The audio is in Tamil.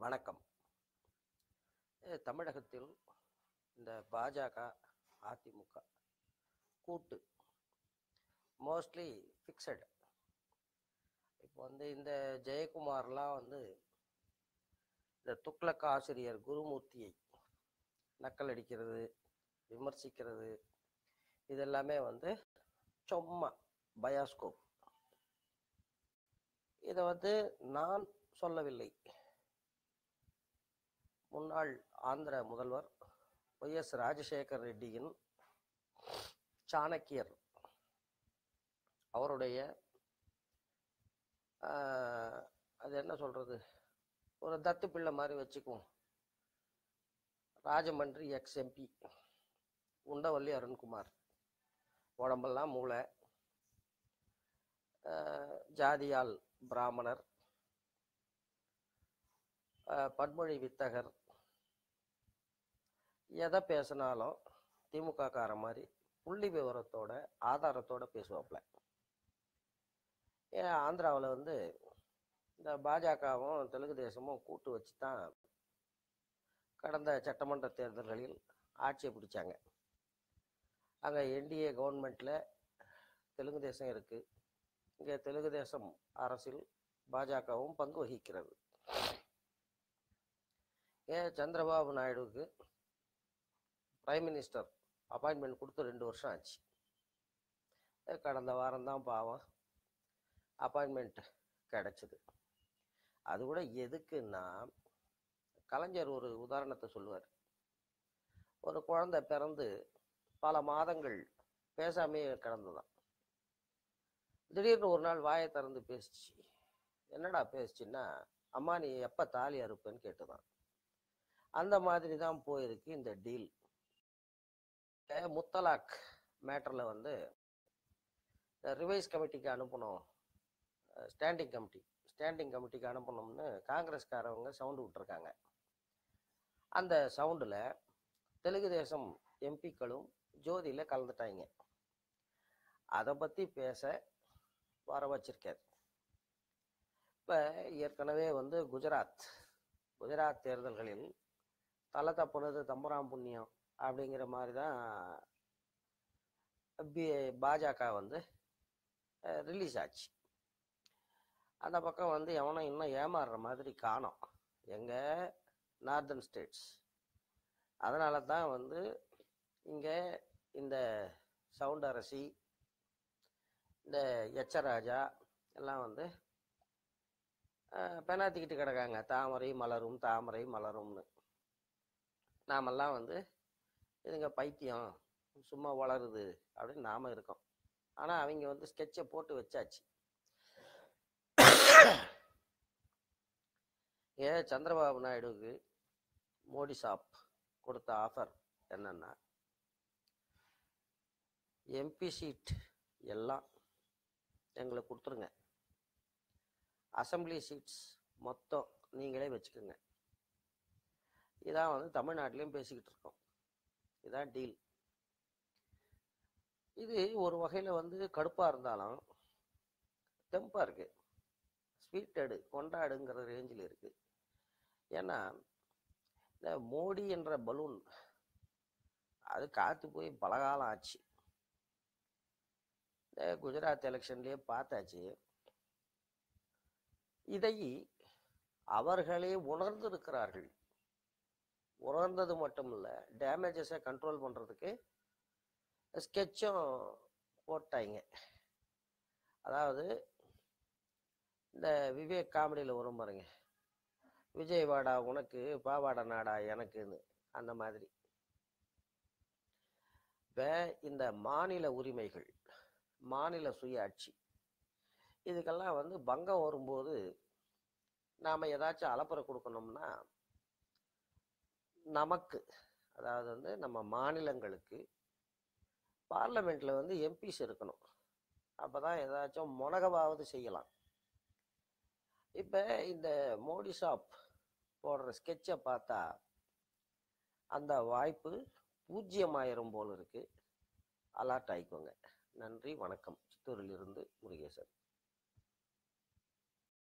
வணக்கம் அஹ் தமிழகத்தில் இந்த பாஜக அதிமுக கூட்டு மோஸ்ட்லி ஃபிக்ஸட் இப்போ வந்து இந்த ஜெயக்குமார்லாம் வந்து இந்த துக்ளக் ஆசிரியர் குருமூர்த்தியை நக்கல் அடிக்கிறது விமர்சிக்கிறது இதெல்லாமே வந்து சும்மா பயாஸ்கோப் இதை வந்து நான் சொல்லவில்லை முன்னாள் ஆந்திர முதல்வர் ஒய் எஸ் ராஜசேகர் ரெட்டியின் சாணக்கியர் அவருடைய ஆஹ், அது என்ன சொல்றது ஒரு தத்து பிள்ளை மாதிரி வச்சுக்குவோம் ராஜமன்றி எக்ஸ் எம்பி உண்டவல்லி அருண்குமார் உடம்பெல்லாம் மூளை ஆஹ், ஜாதியால் பிராமணர் ஆஹ், பன்மொழி வித்தகர் எதை பேசினாலும் திமுக கார மாதிரி புள்ளி விவரத்தோட ஆதாரத்தோட பேசுவாப்புல ஏன் ஆந்திராவில் வந்து இந்த பாஜகவும் தெலுங்கு தேசமும் கூட்டு வச்சு தான் கடந்த சட்டமன்ற தேர்தல்களில் ஆட்சியை பிடிச்சாங்க அங்கே என்டிஏ கவர்மெண்ட்டில் தெலுங்கு தேசம் இருக்குது இங்கே தெலுங்கு தேசம் அரசில் பாஜகவும் பங்கு வகிக்கிறது ஏன் சந்திரபாபு நாயுடுவுக்கு பிரைம் மினிஸ்டர் அப்பாயின்மெண்ட் கொடுத்து ரெண்டு வருஷம் ஆச்சு அஹ் கடந்த வாரம் தான் பாவம் அப்பாயின்மெண்ட் கிடைச்சது அது கூட எதுக்குன்னா கலைஞர் ஒரு உதாரணத்தை சொல்லுவார் ஒரு குழந்தை பிறந்து பல மாதங்கள் பேசாமே கிடந்துதான் திடீர்னு ஒரு நாள் வாயை திறந்து பேசிச்சு என்னடா பேசுச்சுன்னா அம்மா நீ எப்போ தாலி அறுப்பேன்னு கேட்டுதான் அந்த மாதிரி தான் போயிருக்கு இந்த டீல் முத்தலாக் மேட்டரில் வந்து ரிவைஸ் கமிட்டிக்கு அனுப்பணும் ஸ்டாண்டிங் கமிட்டி ஸ்டாண்டிங் கமிட்டிக்கு அனுப்பணும்னு காங்கிரஸ்காரவங்க சவுண்டு விட்டுருக்காங்க அந்த சவுண்டில் தெலுங்கு தேசம் எம்பிக்களும் ஜோதியில் கலந்துட்டாங்க அதை பற்றி பேச வர வச்சிருக்கார் இப்போ ஏற்கனவே வந்து குஜராத் குஜராத் தேர்தல்களில் தலை தப்புனது தம்பராம் புண்ணியம் அப்படிங்கிற மாதிரி தான் பி பாஜக வந்து ரிலீஸ் ஆச்சு அந்த பக்கம் வந்து எவனும் இன்னும் ஏமாறுற மாதிரி காணோம் எங்க நார்தன் ஸ்டேட்ஸ் அதனால தான் வந்து இங்கே இந்த சவுண்ட் அரசி இந்த எச்சராஜா எல்லாம் வந்து அஹ், பெனாத்திக்கிட்டு கிடக்காங்க தாமரை மலரும் தாமரை மலரும்னு நாமெல்லாம் வந்து இதுங்க பைத்தியம் சும்மா வளருது அப்படின்னு நாம இருக்கோம் ஆனால் அவங்க வந்து ஸ்கெட்சை போட்டு வச்சாச்சு ஏ சந்திரபாபு நாயுடுவுக்கு மோடி ஷாப் கொடுத்த ஆஃபர் என்னன்னா எம்பி சீட் எல்லாம் எங்களுக்கு கொடுத்துருங்க அசம்பிளி சீட்ஸ் மொத்தம் நீங்களே வச்சுக்கோங்க இதான் வந்து தமிழ்நாட்டிலையும் பேசிக்கிட்டு இருக்கோம் இதான் டீல் இது ஒரு வகையில் வந்து கடுப்பாக இருந்தாலும் தெம்பாக இருக்கு ஸ்வீட் எடு கொண்டாடுங்கிற ரேஞ்சில் இருக்கு ஏன்னா இந்த மோடி என்ற பலூன் அது காத்து போய் பலகாலம் ஆச்சு இந்த குஜராத் எலெக்ஷன்லயே பார்த்தாச்சு இதை அவர்களே உணர்ந்திருக்கிறார்கள் உணர்ந்தது மட்டும் இல்லை டேமேஜஸை கண்ட்ரோல் பண்ணுறதுக்கு ஸ்கெட்சும் போட்டாங்க அதாவது இந்த விவேக் காமெடியில் வரும் பாருங்க விஜய் வாடா உனக்கு பாவாடா நாடா எனக்குன்னு அந்த மாதிரி இப்போ இந்த மாநில உரிமைகள் மாநில சுயாட்சி இதுக்கெல்லாம் வந்து பங்கம் வரும்போது நாம் ஏதாச்சும் அலப்பறை கொடுக்கணும்னா நமக்கு அதாவது வந்து நம்ம மாநிலங்களுக்கு பார்லமெண்ட்டில் வந்து எம்பிஸ் இருக்கணும் அப்போ தான் ஏதாச்சும் முனகவாவது செய்யலாம் இப்போ இந்த மோடி ஷாப் போடுற ஸ்கெட்சை பார்த்தா அந்த வாய்ப்பு பூஜ்ஜியமாயிரம் போல் இருக்கு அலர்ட் ஆயிக்கோங்க நன்றி வணக்கம் சித்தூரிலிருந்து முருகேசன்